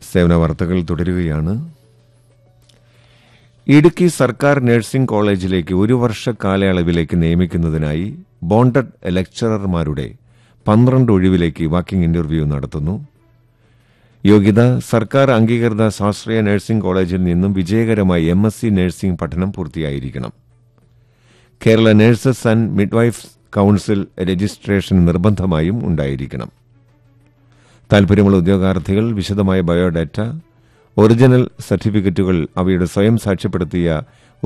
സേവന വാർത്തകൾ തുടരുകയാണ് ഇടുക്കി സർക്കാർ നഴ്സിംഗ് കോളേജിലേക്ക് ഒരു വർഷ കാലയളവിലേക്ക് നിയമിക്കുന്നതിനായി ബോണ്ടഡ് ലെക്ചറർമാരുടെ പന്ത്രണ്ട് ഒഴിവിലേക്ക് വാക്കിംഗ് ഇന്റർവ്യൂ നടത്തുന്നു യോഗ്യത സർക്കാർ അംഗീകൃത ശാസ്ത്രീയ നഴ്സിംഗ് കോളേജിൽ നിന്നും വിജയകരമായി എം എസ് സി നഴ്സിംഗ് പഠനം പൂർത്തിയായിരിക്കണം Kerala nurses and midwives council registration നിർബന്ധമായും ഉണ്ടായിരിക്കണം താൽപര്യമുള്ള ഉദ്യോഗാർത്ഥികൾ വിശദമായ ബയോഡാറ്റ ഒറിജിനൽ സർട്ടിഫിക്കറ്റുകൾ അവയുടെ സ്വയം സാക്ഷ്യപ്പെടുത്തിയ